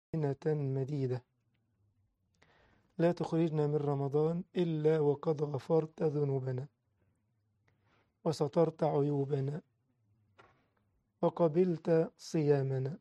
مديدة لا تخرجنا من رمضان إلا وقد غفرت ذنوبنا وسترت عيوبنا وقبلت صيامنا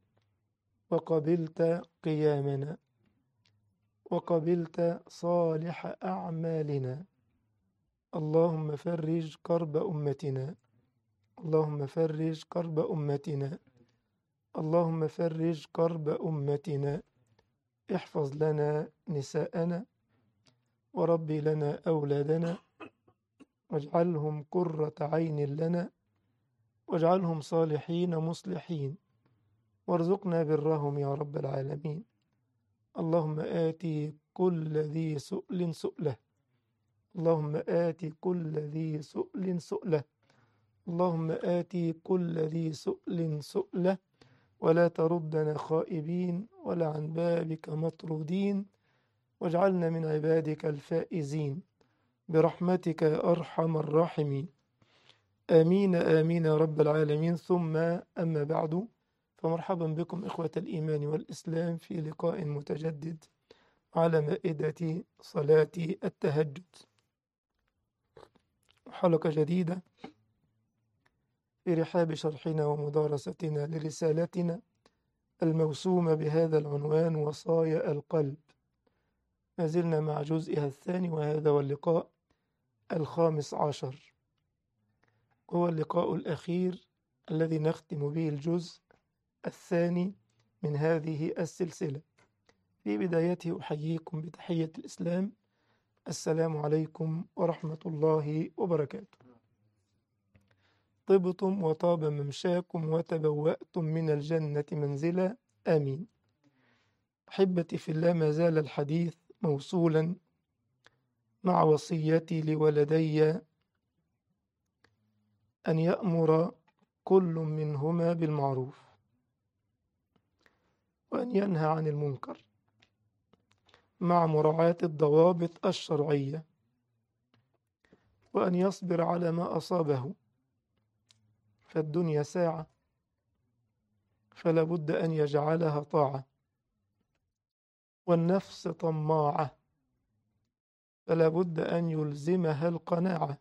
وقبلت قيامنا وقبلت صالح أعمالنا اللهم فرج كرب أمتنا اللهم فرج كرب أمتنا اللهم فرج كرب أمتنا احفظ لنا نساءنا وربي لنا أولادنا واجعلهم قرة عين لنا واجعلهم صالحين مصلحين وارزقنا برهم يا رب العالمين اللهم آتي كل ذي سؤل سؤله اللهم آتي كل ذي سؤل سؤله اللهم آتي كل ذي سؤل سؤله ولا تردنا خائبين ولا عن بابك مطرودين واجعلنا من عبادك الفائزين برحمتك يا أرحم الراحمين آمين آمين يا رب العالمين ثم أما بعد فمرحبا بكم إخوة الإيمان والإسلام في لقاء متجدد على مائدة صلاة التهجد حلقة جديدة في رحاب شرحنا ومدارستنا لرسالتنا الموسومة بهذا العنوان وصايا القلب ما زلنا مع جزئها الثاني وهذا هو اللقاء الخامس عشر هو اللقاء الأخير الذي نختم به الجزء الثاني من هذه السلسلة في بدايته أحييكم بتحية الإسلام السلام عليكم ورحمة الله وبركاته طبتم وطاب ممشاكم وتبوأتم من الجنة منزلا آمين أحبتي في الله ما زال الحديث موصولا مع وصيتي لولدي أن يأمر كل منهما بالمعروف وأن ينهى عن المنكر مع مراعاة الضوابط الشرعية وأن يصبر على ما أصابه فالدنيا ساعة فلا بد أن يجعلها طاعة والنفس طماعة فلا بد أن يلزمها القناعة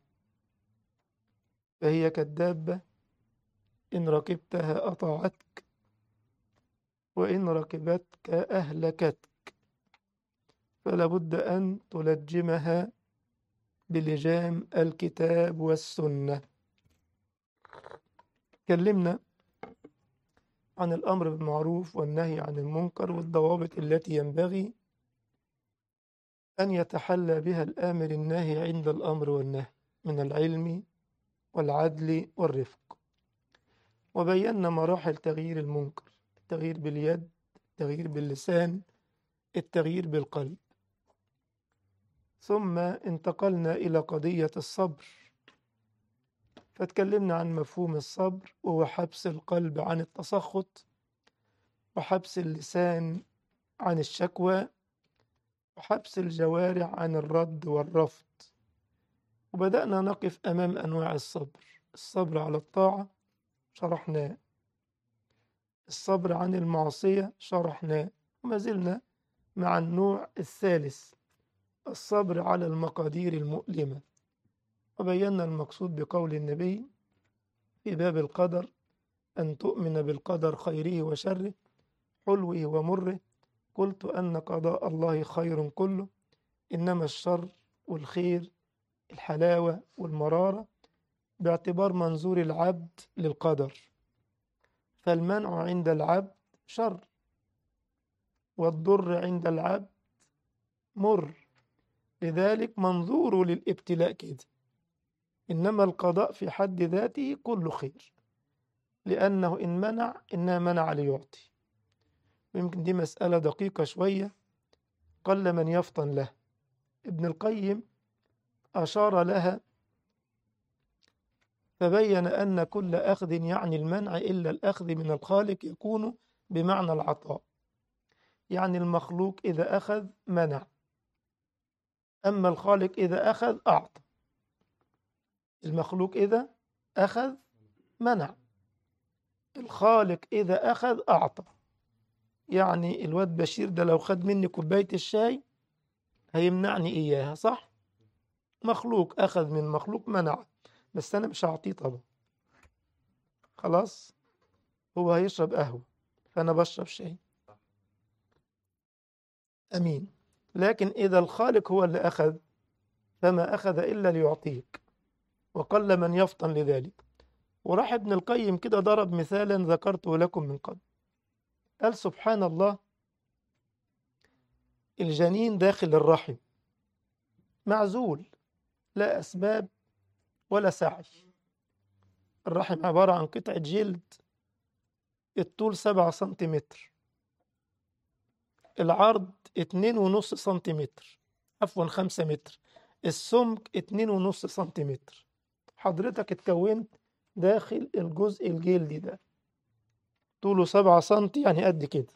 فهي كالدابة إن ركبتها أطاعتك وإن ركبتك أهلكتك فلا بد أن تلجمها بلجام الكتاب والسنة تكلمنا عن الأمر بالمعروف والنهي عن المنكر والضوابط التي ينبغي أن يتحلى بها الآمر الناهي عند الأمر والنهي من العلم والعدل والرفق وبينا مراحل تغيير المنكر التغيير باليد التغيير باللسان التغيير بالقلب ثم انتقلنا إلى قضية الصبر فتكلمنا عن مفهوم الصبر وهو حبس القلب عن التسخط وحبس اللسان عن الشكوى وحبس الجوارح عن الرد والرفض وبدأنا نقف أمام أنواع الصبر الصبر على الطاعة شرحناه الصبر عن المعصية شرحناه وما زلنا مع النوع الثالث الصبر على المقادير المؤلمة وبينا المقصود بقول النبي في باب القدر أن تؤمن بالقدر خيره وشره حلوه ومره قلت أن قضاء الله خير كله إنما الشر والخير الحلاوة والمرارة باعتبار منظور العبد للقدر فالمنع عند العبد شر والضر عند العبد مر لذلك منظوره للابتلاء كده إنما القضاء في حد ذاته كله خير لأنه إن منع إنما منع ليعطي ويمكن دي مسألة دقيقة شوية قل من يفطن له ابن القيم أشار لها فبين أن كل أخذ يعني المنع إلا الأخذ من الخالق يكون بمعنى العطاء يعني المخلوق إذا أخذ منع أما الخالق إذا أخذ أعطى المخلوق إذا أخذ منع الخالق إذا أخذ أعطى يعني الواد بشير ده لو خد مني كوباية الشاي هيمنعني إياها صح؟ مخلوق أخذ من مخلوق منع بس أنا مش هعطيه طبعا خلاص هو هيشرب قهوة فأنا بشرب شاي أمين لكن إذا الخالق هو اللي أخذ فما أخذ إلا ليعطيك وقل من يفطن لذلك وراح ابن القيم كده ضرب مثالا ذكرته لكم من قبل قال سبحان الله الجنين داخل الرحم معزول لا أسباب ولا سعي الرحم عبارة عن قطعة جلد الطول سبعة سنتيمتر العرض اتنين ونص سنتيمتر عفوا خمسة متر السمك اتنين ونص سنتيمتر حضرتك اتكونت داخل الجزء الجلدي ده طوله سبعة سنتي يعني قد كده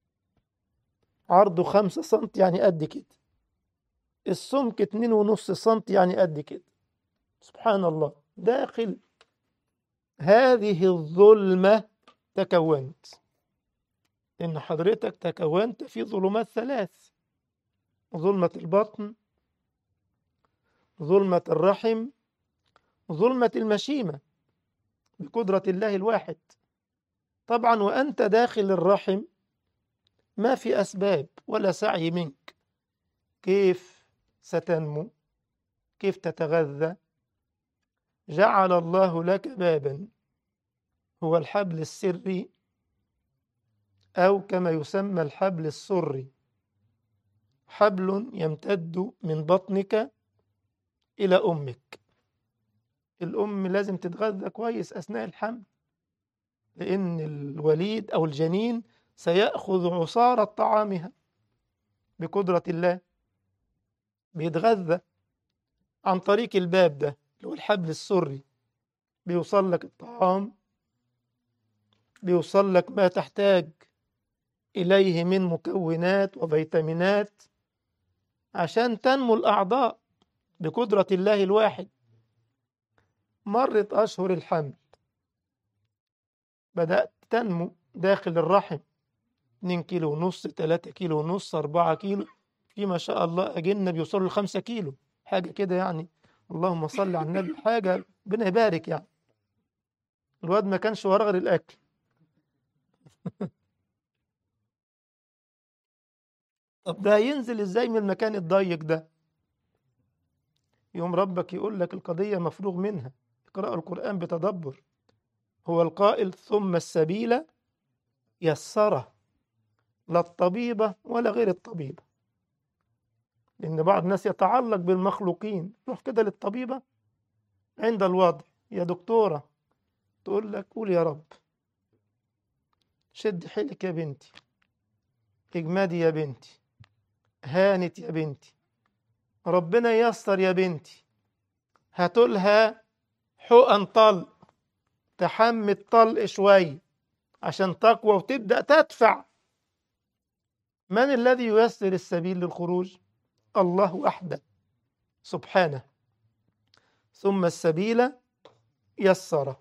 عرضه خمسة سنتي يعني قد كده السمك اتنين ونص سنتي يعني قد كده سبحان الله داخل هذه الظلمة تكونت إن حضرتك تكونت في ظلمات ثلاث ظلمة البطن ظلمة الرحم ظلمة المشيمة بقدرة الله الواحد طبعا وأنت داخل الرحم ما في أسباب ولا سعي منك كيف ستنمو كيف تتغذى جعل الله لك بابا هو الحبل السري أو كما يسمى الحبل السري حبل يمتد من بطنك إلى أمك الأم لازم تتغذى كويس أثناء الحمل لأن الوليد أو الجنين سيأخذ عصارة طعامها بقدرة الله بيتغذى عن طريق الباب ده اللي هو الحبل السري بيوصل لك الطعام بيوصل لك ما تحتاج إليه من مكونات وفيتامينات عشان تنمو الأعضاء بقدرة الله الواحد مرت أشهر الحمل بدأت تنمو داخل الرحم 2 كيلو ونص 3 كيلو ونص 4 كيلو في ما شاء الله أجنة بيوصلوا ل 5 كيلو حاجة كده يعني اللهم صل على النبي حاجة ربنا يبارك يعني الواد ما كانش وراه غير الأكل طب ده هينزل ازاي من المكان الضيق ده يوم ربك يقول لك القضية مفروغ منها اقرأ القرآن بتدبر هو القائل ثم السبيل يسره لا الطبيبة ولا غير الطبيبة لأن بعض الناس يتعلق بالمخلوقين روح كده للطبيبة عند الوضع يا دكتورة تقول لك قول يا رب شد حيلك يا بنتي اجمدي يا بنتي هانت يا بنتي ربنا ييسر يا بنتي هاتولها حقن طلق تحمي الطلق شوية عشان تقوى وتبدأ تدفع من الذي ييسر السبيل للخروج الله وحده سبحانه ثم السبيل يسره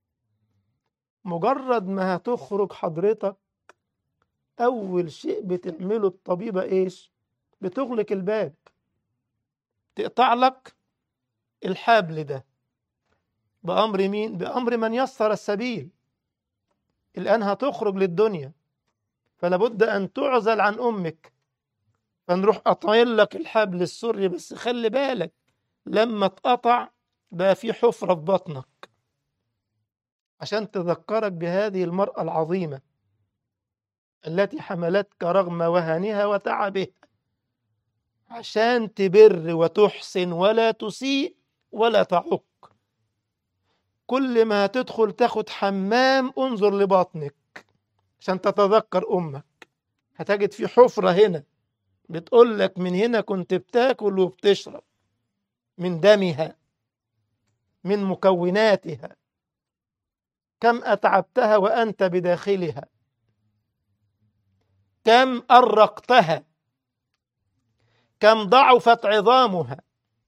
مجرد ما هتخرج حضرتك أول شيء بتعمله الطبيبة إيش؟ بتغلق الباب تقطع لك الحبل ده بأمر مين؟ بأمر من يسر السبيل الآن هتخرج للدنيا فلا بد أن تعزل عن أمك فنروح قاطعين لك الحبل السري بس خلي بالك لما اتقطع بقى في حفرة في بطنك عشان تذكرك بهذه المرأة العظيمة التي حملتك رغم وهنها وتعبها عشان تبر وتحسن ولا تسيء ولا تعق كل ما تدخل تاخد حمام انظر لبطنك عشان تتذكر امك هتجد في حفرة هنا بتقول لك من هنا كنت بتاكل وبتشرب من دمها من مكوناتها كم أتعبتها وأنت بداخلها كم أرقتها كم ضعفت عظامها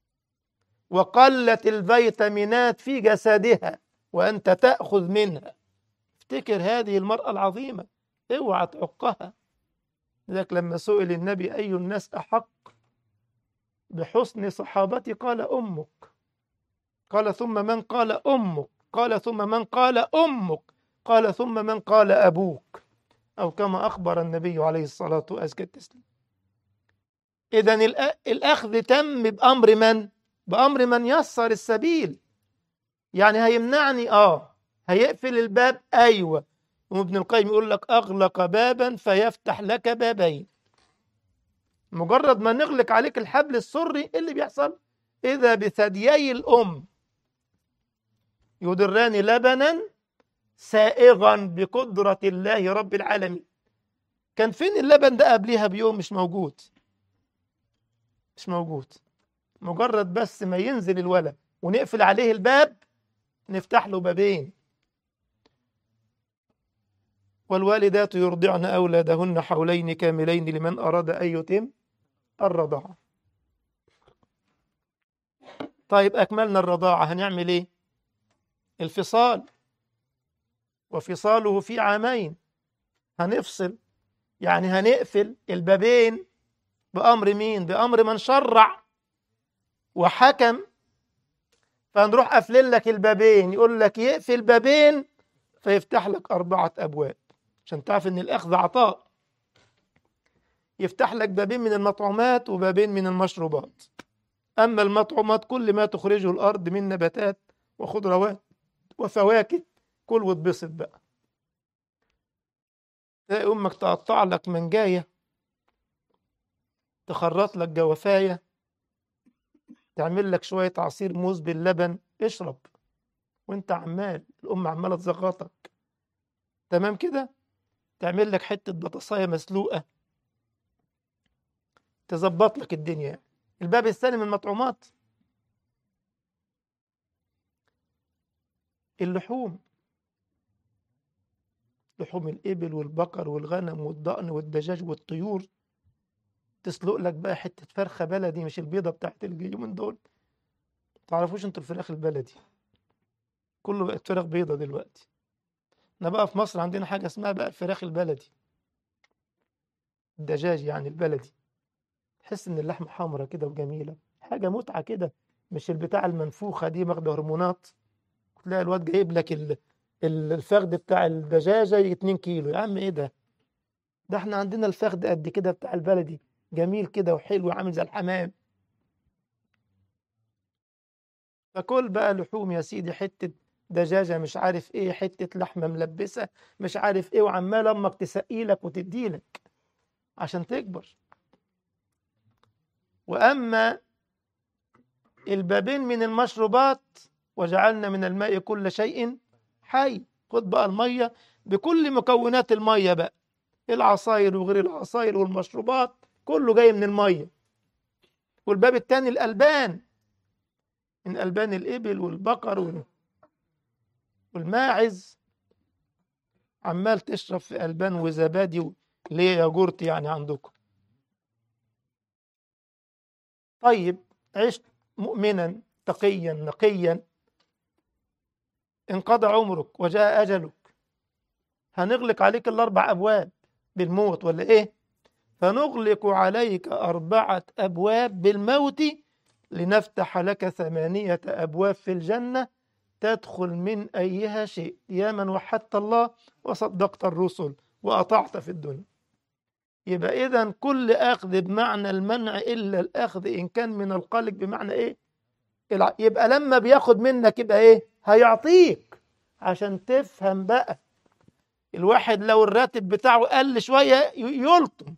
وقلت الفيتامينات في جسدها وأنت تأخذ منها افتكر هذه المرأة العظيمة اوعى تعقها لذلك لما سئل النبي أي الناس أحق بحسن صحابتي قال أمك قال ثم من قال أمك قال ثم من قال أمك قال ثم من قال أبوك أو كما أخبر النبي عليه الصلاة وأزكى التسليم إذا الأخذ تم بأمر من؟ بأمر من يسر السبيل يعني هيمنعني آه هيقفل الباب أيوة وابن القيم يقول لك أغلق بابا فيفتح لك بابين مجرد ما نغلق عليك الحبل السري إيه اللي بيحصل إذا بثديي الأم يدران لبنا سائغا بقدرة الله رب العالمين كان فين اللبن ده قبلها بيوم مش موجود مش موجود مجرد بس ما ينزل الولد ونقفل عليه الباب نفتح له بابين والوالدات يرضعن أولادهن حولين كاملين لمن أراد أن يتم الرضاعة طيب أكملنا الرضاعة هنعمل إيه الفصال وفصاله في عامين هنفصل يعني هنقفل البابين بأمر مين بأمر من شرع وحكم فنروح قافلين لك البابين يقول لك يقفل بابين فيفتح لك أربعة أبواب عشان تعرف إن الأخذ عطاء يفتح لك بابين من المطعومات وبابين من المشروبات أما المطعومات كل ما تخرجه الأرض من نباتات وخضروات وفواكه كل واتبسط بقى تلاقي أمك تقطع لك منجاية تخرط لك جوافاية تعمل لك شوية عصير موز باللبن اشرب وانت عمال الأم عمالة تزغطك تمام كده تعمل لك حتة بطاطساية مسلوقة تظبط لك الدنيا الباب الثاني من المطعومات اللحوم لحوم الإبل والبقر والغنم والضأن والدجاج والطيور تسلق لك بقى حتة فرخة بلدي مش البيضة بتاعت اليومين دول تعرفوش انتوا الفراخ البلدي كله بقت فراخ بيضة دلوقتي احنا بقى في مصر عندنا حاجة اسمها بقى الفراخ البلدي الدجاج يعني البلدي تحس ان اللحمة حمرا كده وجميلة حاجة متعة كده مش البتاع المنفوخة دي واخدة هرمونات تلاقي الواد جايب لك ال... الفخد بتاع الدجاجة 2 كيلو يا عم ايه ده ده احنا عندنا الفخد قد كده بتاع البلدي جميل كده وحلو وعامل زي الحمام فكل بقى لحوم يا سيدي حتة دجاجة مش عارف ايه حتة لحمة ملبسة مش عارف ايه وعمال امك تسقيلك وتديلك عشان تكبر واما البابين من المشروبات وجعلنا من الماء كل شيء حي خد بقى المية بكل مكونات المية بقى العصاير وغير العصاير والمشروبات كله جاي من المية والباب التاني الألبان من ألبان الإبل والبقر والماعز عمال تشرب في ألبان وزبادي ليه ياجورت يعني عندكم طيب عشت مؤمنا تقيا نقيا انقضى عمرك وجاء أجلك هنغلق عليك الأربع أبواب بالموت ولا إيه فنغلق عليك أربعة أبواب بالموت لنفتح لك ثمانية أبواب في الجنة تدخل من أيها شيء يا من وحدت الله وصدقت الرسل وأطعت في الدنيا يبقى إذا كل أخذ بمعنى المنع إلا الأخذ إن كان من القلق بمعنى إيه يبقى لما بياخد منك يبقى إيه هيعطيك عشان تفهم بقى الواحد لو الراتب بتاعه قل شوية يلطم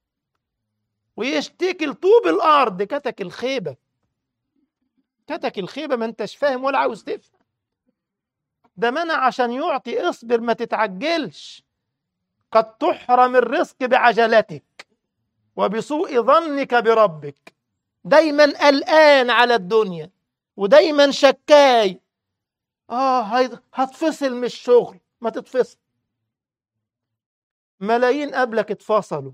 ويشتكي لطوب الأرض كتك الخيبة كتك الخيبة ما انتش فاهم ولا عاوز تفهم ده منع عشان يعطي اصبر ما تتعجلش قد تحرم الرزق بعجلتك وبسوء ظنك بربك دايما قلقان على الدنيا ودايما شكاي اه هتفصل من الشغل ما تتفصل ملايين قبلك اتفصلوا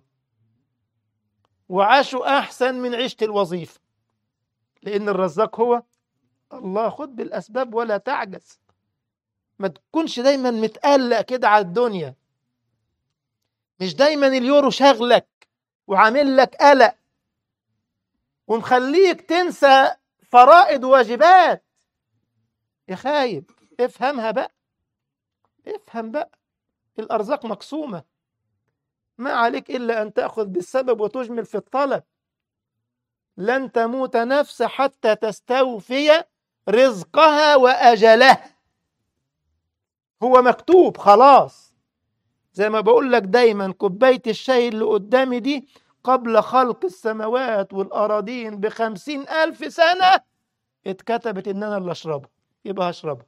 وعاشوا احسن من عيشه الوظيفه لان الرزاق هو الله خد بالاسباب ولا تعجز ما تكونش دايما متقلق كده على الدنيا مش دايما اليورو شغلك وعامل لك قلق ومخليك تنسى فرائض وواجبات يا خايب افهمها بقى افهم بقى الأرزاق مقسومة ما عليك إلا أن تأخذ بالسبب وتجمل في الطلب لن تموت نفس حتى تستوفي رزقها وأجلها هو مكتوب خلاص زي ما بقول لك دايما كوباية الشاي اللي قدامي دي قبل خلق السماوات والأراضين بخمسين ألف سنة اتكتبت إن أنا اللي أشربها يبقى هشربها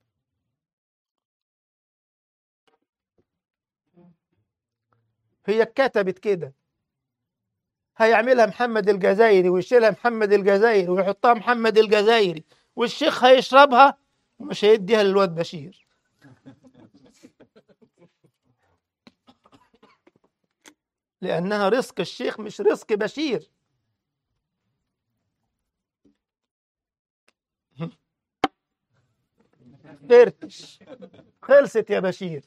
هي اتكتبت كده هيعملها محمد الجزائري ويشيلها محمد الجزائري ويحطها محمد الجزائري والشيخ هيشربها ومش هيديها للواد بشير لأنها رزق الشيخ مش رزق بشير فركش خلصت يا بشير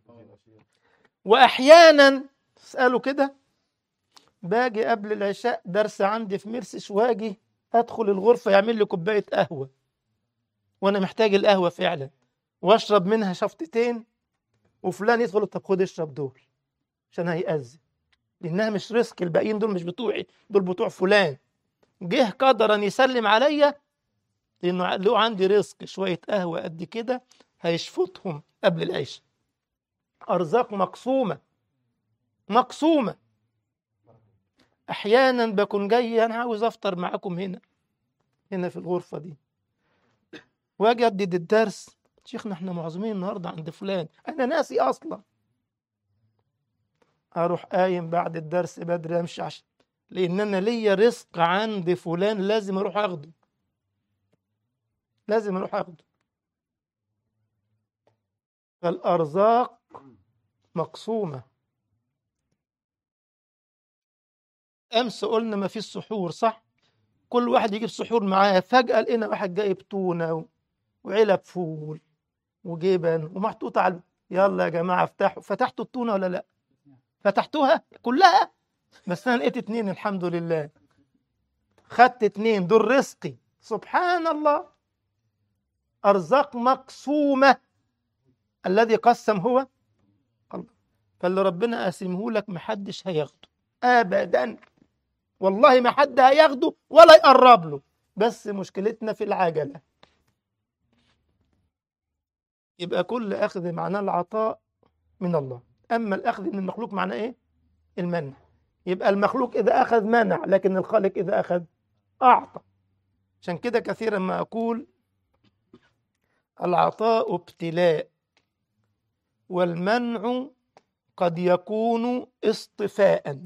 وأحيانا اسأله كده باجي قبل العشاء درس عندي في مرسش واجي أدخل الغرفة يعمل لي كوباية قهوة وأنا محتاج القهوة فعلا وأشرب منها شفطتين وفلان يدخل طب خد اشرب دول عشان هيأذي لأنها مش رزق الباقيين دول مش بتوعي دول بتوع فلان جه قدرا يسلم عليا لأنه له عندي رزق شوية قهوة قد كده هيشفطهم قبل العشاء أرزاق مقسومة مقسومة أحيانا بكون جاي أنا عاوز أفطر معاكم هنا هنا في الغرفة دي وأجي أجدد الدرس شيخنا احنا معزومين النهاردة عند فلان أنا ناسي أصلا أروح قايم بعد الدرس بدري أمشي عشان لأن أنا ليا رزق عند فلان لازم أروح أخده لازم أروح أخده فالأرزاق مقسومة أمس قلنا ما فيش سحور صح كل واحد يجيب سحور معاه فجأة لقينا واحد جايب تونة وعلب فول وجبن ومحطوطة على يلا يا جماعة افتحوا فتحتوا التونة ولا لا فتحتوها كلها بس أنا لقيت اتنين الحمد لله خدت اتنين دول رزقي سبحان الله أرزاق مقسومة الذي قسم هو الله فاللي ربنا قاسمه لك محدش هياخده أبدا والله ما حد هياخده ولا يقرب له بس مشكلتنا في العجلة يبقى كل أخذ معناه العطاء من الله أما الأخذ من المخلوق معناه إيه؟ المنع يبقى المخلوق إذا أخذ منع لكن الخالق إذا أخذ أعطى عشان كده كثيرا ما أقول العطاء ابتلاء والمنع قد يكون اصطفاء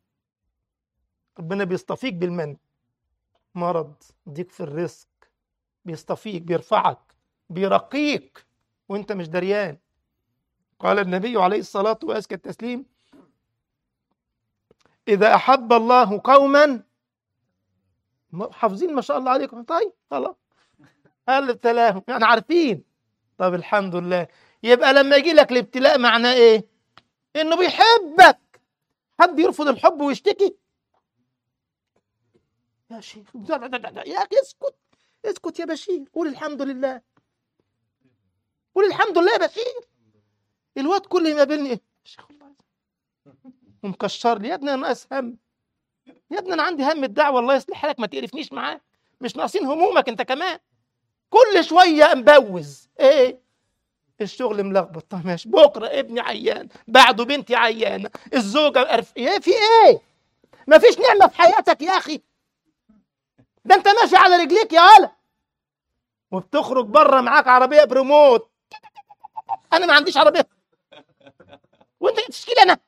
ربنا بيصطفيك بالمنع مرض ضيق في الرزق بيصطفيك بيرفعك بيرقيك وانت مش دريان قال النبي عليه الصلاة وأزكى التسليم إذا أحب الله قوما حافظين ما شاء الله عليكم طيب خلاص قال ابتلاهم يعني عارفين طب الحمد لله يبقى لما يجي لك الابتلاء معناه ايه انه بيحبك حد يرفض الحب ويشتكي يا شيخ لا لا لا لا. يا اخي اسكت اسكت يا بشير قول الحمد لله قول الحمد لله يا بشير الواد كل ما بيني ايه شيخ الله ومكشر لي يا ابني انا ناقص هم يا ابني انا عندي هم الدعوه الله يصلح حالك ما تقرفنيش معاه مش ناقصين همومك انت كمان كل شويه مبوز ايه الشغل ملخبط طب ماشي بكره ابني عيان بعده بنتي عيانه الزوجه قرف ايه في ايه مفيش نعمه في حياتك يا اخي ده انت ماشي على رجليك يا هلا وبتخرج بره معاك عربيه بريموت انا ما عنديش عربيه وانت تشكي لي انا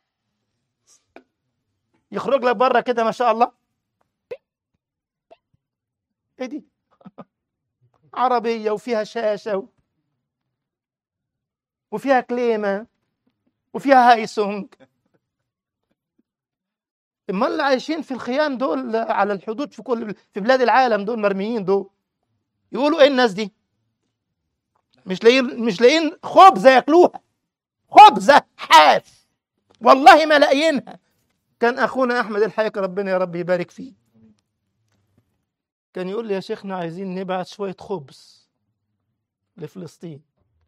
يخرج لك بره كده ما شاء الله ايه دي عربيه وفيها شاشه و... وفيها كليمه وفيها هايسونج امال اللي عايشين في الخيام دول على الحدود في كل في بلاد العالم دول مرميين دول يقولوا ايه الناس دي مش لاقيين مش لاقيين خبزه ياكلوها خبزه حاف والله ما لاقيينها كان اخونا احمد الحقيقه ربنا يا رب يبارك فيه كان يقول لي يا شيخنا عايزين نبعت شويه خبز لفلسطين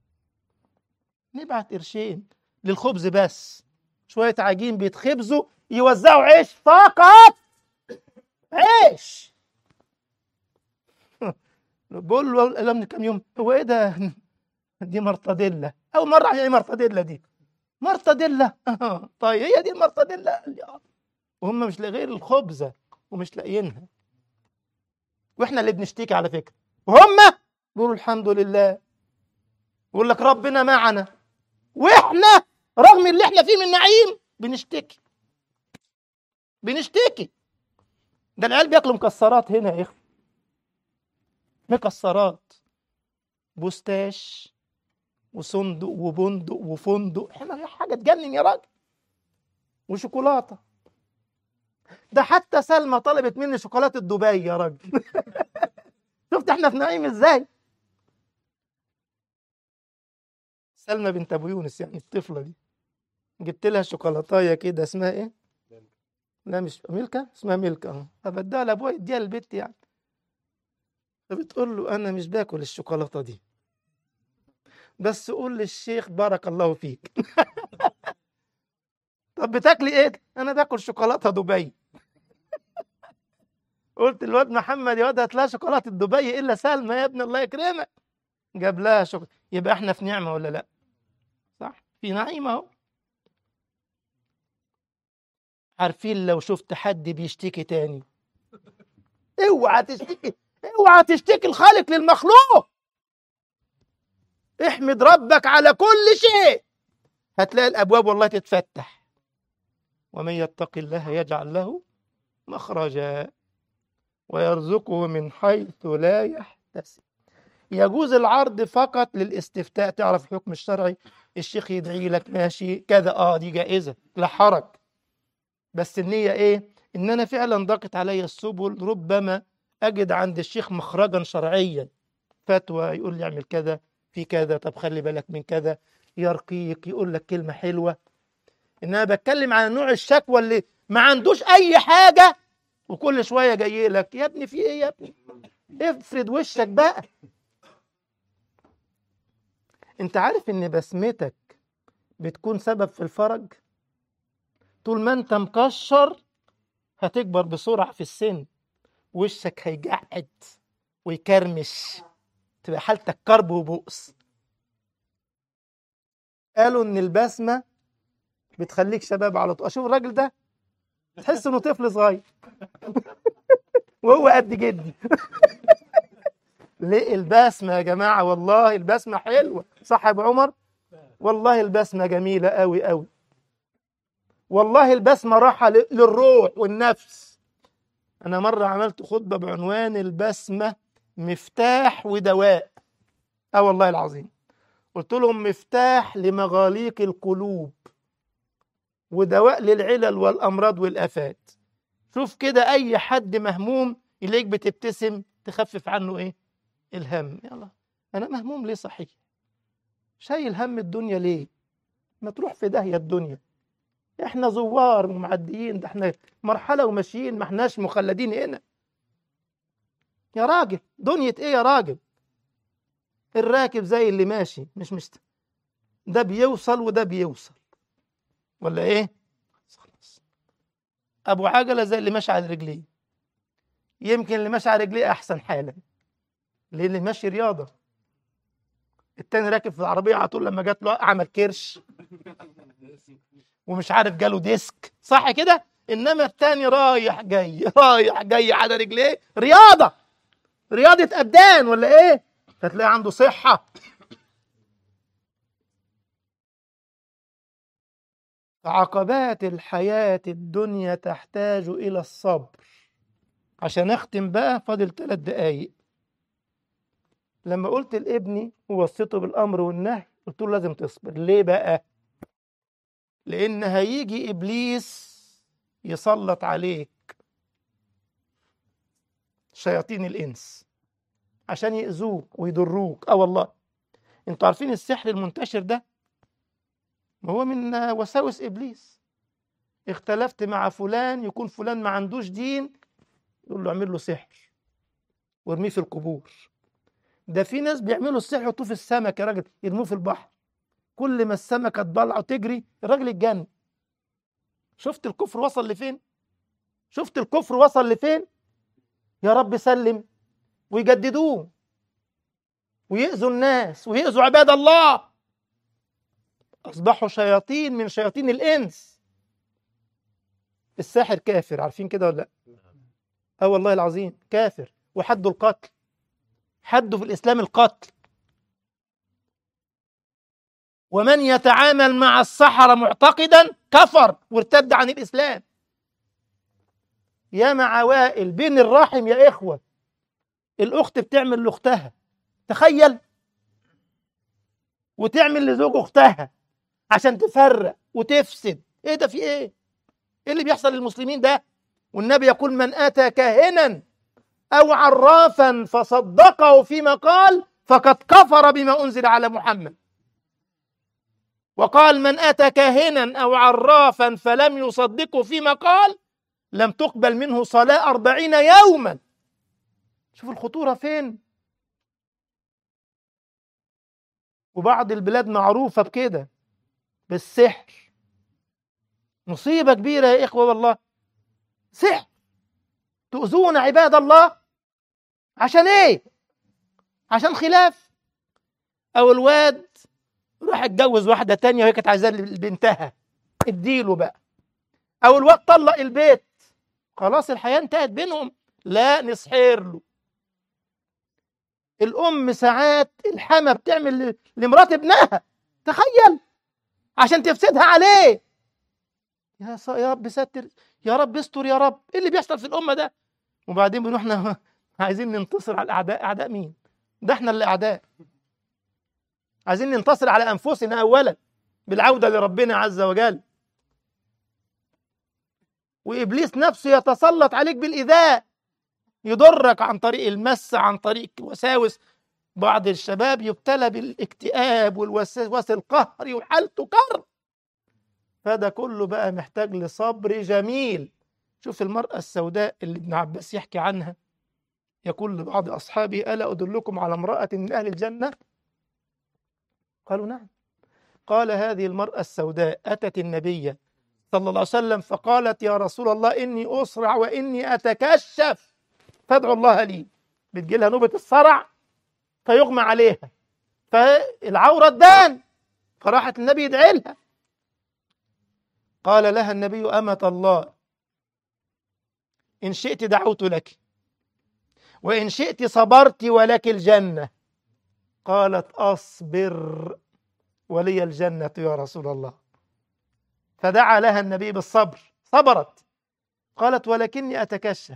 نبعت قرشين للخبز بس شويه عجين بيتخبزوا يوزعوا عيش فقط عيش بقول له قال من كام يوم هو ايه ده دي مرتديلا اول مره ايه مرتديلا دي مرتديلا آه، طيب هي دي المرتديلا قال لي آه. وهم مش لاقيين غير الخبزه ومش لاقيينها واحنا اللي بنشتكي على فكره وهم بيقولوا الحمد لله يقول لك ربنا معنا واحنا رغم اللي احنا فيه من نعيم بنشتكي بنشتكي ده العيال بياكلوا مكسرات هنا يا اخي مكسرات بوستاش وصندق وبندق وفندق احنا حاجه تجنن يا راجل وشوكولاته ده حتى سلمى طلبت مني شوكولاته دبي يا راجل شفت احنا في نعيم ازاي سلمى بنت ابو يونس يعني الطفله دي جبت لها شوكولاتايه كده اسمها ايه لا مش ميلكا اسمها ميلكا اه فبديها لابويا يديها للبيت يعني فبتقول له انا مش باكل الشوكولاته دي بس قول للشيخ بارك الله فيك طب بتاكلي ايه انا باكل شوكولاته دبي قلت الواد محمد يا واد هات لها شوكولاته دبي الا سلمى يا ابن الله يكرمك جاب لها شوكولاته يبقى احنا في نعمه ولا لا صح في نعيم اهو عارفين لو شفت حد بيشتكي تاني اوعى تشتكي اوعى تشتكي الخالق للمخلوق احمد ربك على كل شيء هتلاقي الابواب والله تتفتح ومن يتق الله يجعل له مخرجا ويرزقه من حيث لا يحتسب يجوز العرض فقط للاستفتاء تعرف الحكم الشرعي الشيخ يدعي لك ماشي كذا اه دي جائزه لا حرج بس النيه ايه ان انا فعلا ضاقت علي السبل ربما اجد عند الشيخ مخرجا شرعيا فتوى يقول لي اعمل كذا في كذا طب خلي بالك من كذا يرقيك يقول لك كلمه حلوه ان انا بتكلم عن نوع الشكوى اللي ما عندوش اي حاجه وكل شويه جاي لك يا ابني في ايه يا ابني افرد وشك بقى انت عارف ان بسمتك بتكون سبب في الفرج طول ما انت مكشر هتكبر بسرعه في السن وشك هيجعد ويكرمش تبقى حالتك كرب وبؤس قالوا ان البسمه بتخليك شباب على طول اشوف الراجل ده تحس انه طفل صغير وهو قد جدي ليه البسمه يا جماعه والله البسمه حلوه صح يا ابو عمر والله البسمه جميله قوي قوي والله البسمه راحه ل- للروح والنفس انا مره عملت خطبه بعنوان البسمه مفتاح ودواء اه والله العظيم قلت لهم مفتاح لمغاليق القلوب ودواء للعلل والامراض والافات شوف كده اي حد مهموم يلاقيك بتبتسم تخفف عنه ايه الهم يلا انا مهموم ليه صحيح شايل هم الدنيا ليه ما تروح في داهيه الدنيا احنا زوار ومعديين ده احنا مرحله وماشيين ما احناش مخلدين هنا يا راجل دنيا ايه يا راجل الراكب زي اللي ماشي مش مست ده بيوصل وده بيوصل ولا ايه خلاص ابو عجله زي اللي ماشي على رجليه يمكن اللي ماشي على رجليه احسن حالا ليه اللي ماشي رياضه التاني راكب في العربيه على طول لما جات له عمل كرش ومش عارف جاله ديسك صح كده انما التاني رايح جاي رايح جاي على رجليه رياضه رياضه ابدان ولا ايه فتلاقي عنده صحه عقبات الحياة الدنيا تحتاج إلى الصبر عشان أختم بقى فاضل ثلاث دقايق لما قلت لابني ووصيته بالأمر والنهي قلت له لازم تصبر ليه بقى لأن هيجي إبليس يسلط عليك شياطين الإنس عشان يأذوك ويضروك اه والله انتوا عارفين السحر المنتشر ده ما هو من وساوس ابليس اختلفت مع فلان يكون فلان ما عندوش دين يقول له اعمل له سحر وارميه في القبور ده في ناس بيعملوا السحر يحطوه في السمك يا راجل يرموه في البحر كل ما السمكه تطلع وتجري الراجل يتجنن شفت الكفر وصل لفين شفت الكفر وصل لفين يا رب سلم ويجددوه ويأذوا الناس ويأذوا عباد الله أصبحوا شياطين من شياطين الإنس الساحر كافر عارفين كده ولا لا اه والله العظيم كافر وحده القتل حده في الإسلام القتل ومن يتعامل مع السحرة معتقدا كفر وارتد عن الإسلام يا معوائل بين الرحم يا إخوة الأخت بتعمل لأختها تخيل وتعمل لزوج أختها عشان تفرق وتفسد إيه ده في إيه؟ إيه اللي بيحصل للمسلمين ده؟ والنبي يقول من أتى كاهنا أو عرافا فصدقه فيما قال فقد كفر بما أنزل على محمد وقال من أتى كاهنا أو عرافا فلم يصدقه فيما قال لم تقبل منه صلاة أربعين يوما شوف الخطورة فين وبعض البلاد معروفة بكده بالسحر مصيبة كبيرة يا إخوة والله سحر تؤذون عباد الله عشان إيه عشان خلاف أو الواد راح اتجوز واحدة تانية وهي كانت عايزاه لبنتها اديله بقى أو الواد طلق البيت خلاص الحياة انتهت بينهم لا نسحر له الأم ساعات الحما بتعمل لمرات ابنها تخيل عشان تفسدها عليه يا ص... يا رب ستر يا رب استر يا رب ايه اللي بيحصل في الأمة ده وبعدين بنروح احنا عايزين ننتصر على الأعداء أعداء مين ده احنا اللي أعداء عايزين ننتصر على أنفسنا أولا بالعودة لربنا عز وجل وإبليس نفسه يتسلط عليك بالإيذاء يضرك عن طريق المس عن طريق وساوس بعض الشباب يبتلى بالاكتئاب والوسواس القهري وحالته كرب فده كله بقى محتاج لصبر جميل شوف المرأة السوداء اللي ابن عباس يحكي عنها يقول لبعض أصحابه ألا أدلكم على امرأة من أهل الجنة قالوا نعم قال هذه المرأة السوداء أتت النبي صلى الله عليه وسلم فقالت يا رسول الله إني أسرع وإني أتكشف فادعو الله لي بتجي لها نوبة الصرع فيغمى عليها فالعورة تبان فراحت النبي يدعي لها قال لها النبي أمة الله إن شئت دعوت لك وإن شئت صبرت ولك الجنة قالت أصبر ولي الجنة يا رسول الله فدعا لها النبي بالصبر صبرت قالت ولكني أتكشف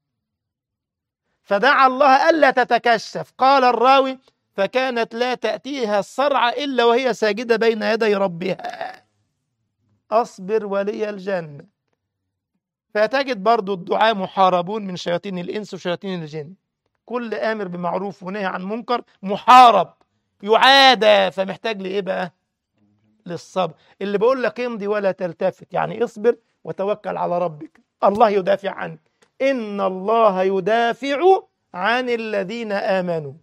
فدعا الله ألا تتكشف قال الراوي فكانت لا تأتيها الصرع إلا وهي ساجدة بين يدي ربها أصبر ولي الجنة فتجد برضو الدعاء محاربون من شياطين الإنس وشياطين الجن كل آمر بمعروف ونهي عن منكر محارب يعادى فمحتاج لإيه بقى للصبر اللي بقول لك امضي ولا تلتفت يعني اصبر وتوكل على ربك الله يدافع عنك إن الله يدافع عن الذين آمنوا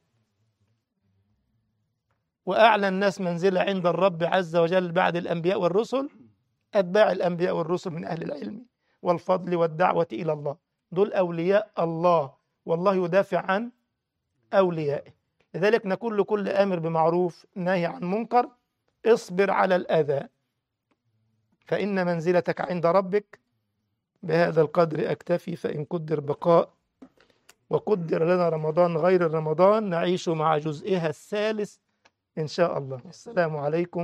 وأعلى الناس منزلة عند الرب عز وجل بعد الأنبياء والرسل أتباع الأنبياء والرسل من أهل العلم والفضل والدعوة إلى الله دول أولياء الله والله يدافع عن أوليائه لذلك نقول لكل آمر بمعروف ناهي عن منكر اصبر على الأذى فإن منزلتك عند ربك بهذا القدر أكتفي فإن قدر بقاء وقدر لنا رمضان غير رمضان نعيش مع جزئها الثالث إن شاء الله السلام عليكم